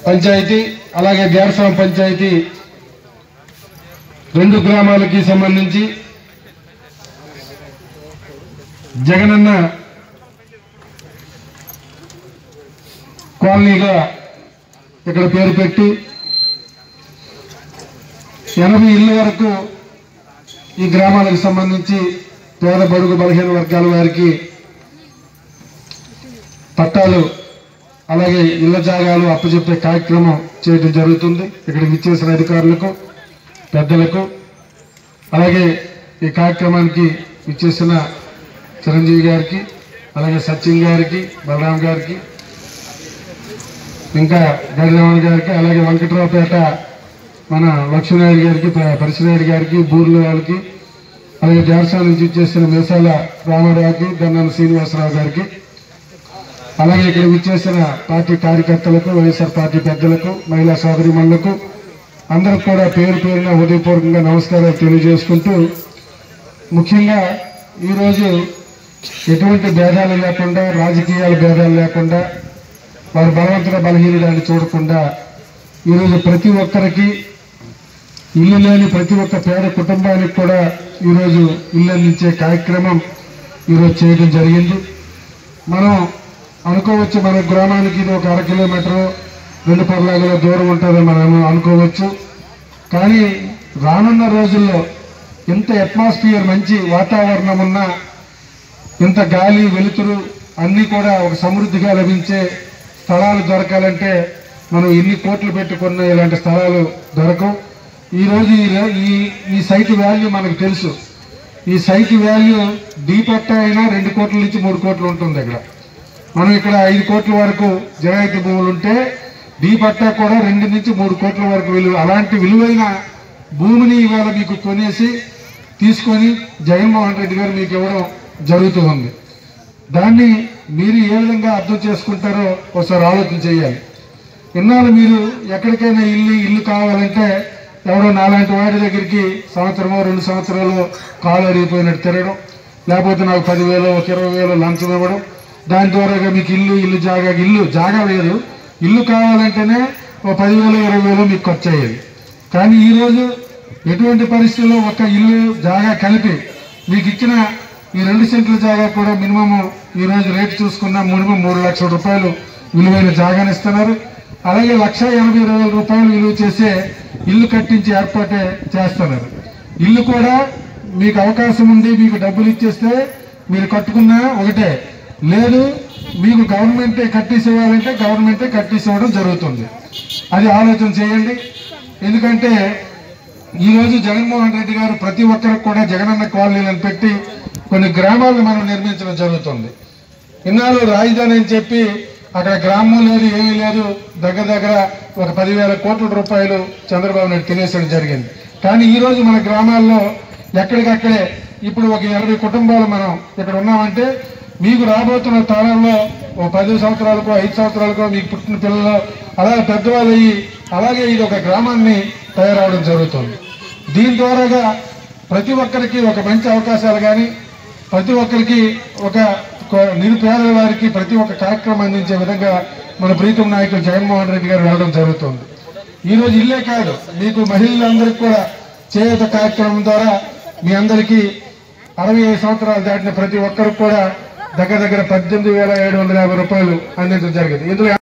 పంచాయతీ అలాగే దేవస్వామి పంచాయతీ రెండు గ్రామాలకి సంబంధించి జగనన్న కాలనీగా ఇక్కడ పేరు పెట్టి ఎనభై ఇళ్ళ వరకు ఈ గ్రామాలకు సంబంధించి పేద బడుగు బలహీన వర్గాల వారికి పట్టాలు అలాగే ఇళ్ల జాగాలు అప్పచెప్పే కార్యక్రమం చేయడం జరుగుతుంది ఇక్కడికి విచ్చేసిన అధికారులకు పెద్దలకు అలాగే ఈ కార్యక్రమానికి విచ్చేసిన చిరంజీవి గారికి అలాగే సచిన్ గారికి బలరాం గారికి ఇంకా గడిరామన్ గారికి అలాగే వెంకట్రావుపేట మన లక్ష్మీనాయుడు గారికి ప- పరిశినాయుడు గారికి బూర్ల వాళ్ళకి అలాగే దేవస్థానం నుంచి ఇచ్చేసిన మేసాల రామారావుకి దన్నాన శ్రీనివాసరావు గారికి అలాగే ఇక్కడ విచ్చేసిన పార్టీ కార్యకర్తలకు వైఎస్ఆర్ పార్టీ పెద్దలకు మహిళా సోదరిమణులకు అందరికి కూడా పేరు పేరున హృదయపూర్వకంగా నమస్కారాలు తెలియజేసుకుంటూ ముఖ్యంగా ఈరోజు ఎటువంటి భేదాలు లేకుండా రాజకీయాల భేదాలు లేకుండా వారి బలవంతుల బలహీనుడాన్ని చూడకుండా ఈరోజు ప్రతి ఒక్కరికి ఇల్లు లేని ప్రతి ఒక్క పేద కుటుంబానికి కూడా ఈరోజు ఇల్లు అందించే కార్యక్రమం ఈరోజు చేయడం జరిగింది మనం అనుకోవచ్చు మన గ్రామానికి ఇది ఒక అర కిలోమీటర్ రెండు పర్లాగల దూరం ఉంటుందని మనం అనుకోవచ్చు కానీ రానున్న రోజుల్లో ఇంత అట్మాస్ఫియర్ మంచి వాతావరణం ఉన్న ఇంత గాలి వెలుతురు అన్నీ కూడా ఒక సమృద్ధిగా లభించే స్థలాలు దొరకాలంటే మనం ఎన్ని కోట్లు పెట్టుకున్న ఇలాంటి స్థలాలు దొరకవు ఈ రోజు ఈ రో- ఈ ఈ సైట్ వాల్యూ మనకు తెలుసు ఈ సైట్ వాల్యూ డీ పట్టా అయినా రెండు కోట్ల నుంచి మూడు కోట్లు ఉంటుంది ఇక్కడ మనం ఇక్కడ ఐదు కోట్ల వరకు జరాయితీ భూములు ఉంటే డీ పట్టా కూడా రెండు నుంచి మూడు కోట్ల వరకు విలువ అలాంటి విలువైన భూమిని ఇవాళ మీకు కొనేసి తీసుకొని జగన్మోహన్ రెడ్డి గారు మీకు ఇవ్వడం జరుగుతూ ఉంది దాన్ని మీరు ఏ విధంగా అర్థం చేసుకుంటారో ఒకసారి ఆలోచన చేయాలి ఇన్నాళ్ళు మీరు ఎక్కడికైనా ఇల్లు ఇల్లు కావాలంటే ఎవడో నాలాంటి వాడి దగ్గరికి సంవత్సరమో రెండు సంవత్సరాలు కాలు అరిగిపోయినట్టు తిరగడం లేకపోతే నాకు పదివేలు ఒక ఇరవై వేలు లంచం ఇవ్వడం దాని ద్వారాగా మీకు ఇల్లు ఇల్లు జాగా ఇల్లు జాగా లేదు ఇల్లు కావాలంటేనే ఓ పదివేలు ఇరవై వేలు మీకు ఖర్చు అయ్యేది కానీ ఈరోజు ఎటువంటి పరిస్థితుల్లో ఒక ఇల్లు జాగా కలిపి మీకు ఇచ్చిన ఈ రెండు సెంట్ల జాగా కూడా మినిమం ఈ రోజు రేటు చూసుకున్న మినిమం మూడు లక్షల రూపాయలు విలువైన జాగాని ఇస్తున్నారు అలాగే లక్ష ఎనభై ఇరవై వేల రూపాయలు విలువ చేసే ఇల్లు కట్టించి ఏర్పాటే చేస్తున్నారు ఇల్లు కూడా మీకు అవకాశం ఉంది మీకు డబ్బులు ఇచ్చేస్తే మీరు కట్టుకున్నా ఒకటే లేదు మీకు గవర్నమెంటే కట్టేసి ఇవ్వాలంటే గవర్నమెంటే కట్టేసి ఇవ్వడం జరుగుతుంది అది ఆలోచన చేయండి ఎందుకంటే ఈ రోజు జగన్మోహన్ రెడ్డి గారు ప్రతి ఒక్కరికి కూడా జగనన్న కాలనీలను పెట్టి కొన్ని గ్రామాలను మనం నిర్మించడం జరుగుతుంది ఇన్నాళ్ళు రాజధాని అని చెప్పి అక్కడ గ్రామం లేదు ఏమీ లేదు దగ్గర దగ్గర ఒక పదివేల కోట్ల రూపాయలు చంద్రబాబు నాయుడు తినేసడం జరిగింది కానీ ఈ రోజు మన గ్రామాల్లో ఎక్కడికక్కడే ఇప్పుడు ఒక ఎనభై కుటుంబాలు మనం ఇక్కడ ఉన్నామంటే మీకు రాబోతున్న తరంలో ఓ పది సంవత్సరాలకో ఐదు సంవత్సరాలకో మీకు పుట్టిన పిల్లలు అలాగే పెద్దవాళ్ళు అయ్యి అలాగే ఇది ఒక గ్రామాన్ని తయారవడం జరుగుతుంది దీని ద్వారాగా ప్రతి ఒక్కరికి ఒక మంచి అవకాశాలు కానీ ప్రతి ఒక్కరికి ఒక ఒక నిరుపేదల వారికి ప్రతి ఒక్క కార్యక్రమం అందించే విధంగా మన ప్రీతం నాయకులు జగన్మోహన్ రెడ్డి గారు వెళ్ళడం జరుగుతుంది ఈ రోజు ఇల్లే కాదు మీకు మహిళలందరికీ కూడా చేయూత కార్యక్రమం ద్వారా మీ అందరికీ అరవై ఐదు సంవత్సరాలు దాటిన ప్రతి ఒక్కరికి కూడా దగ్గర దగ్గర పద్దెనిమిది వేల ఏడు వందల యాభై రూపాయలు అందించడం జరిగింది ఇందులో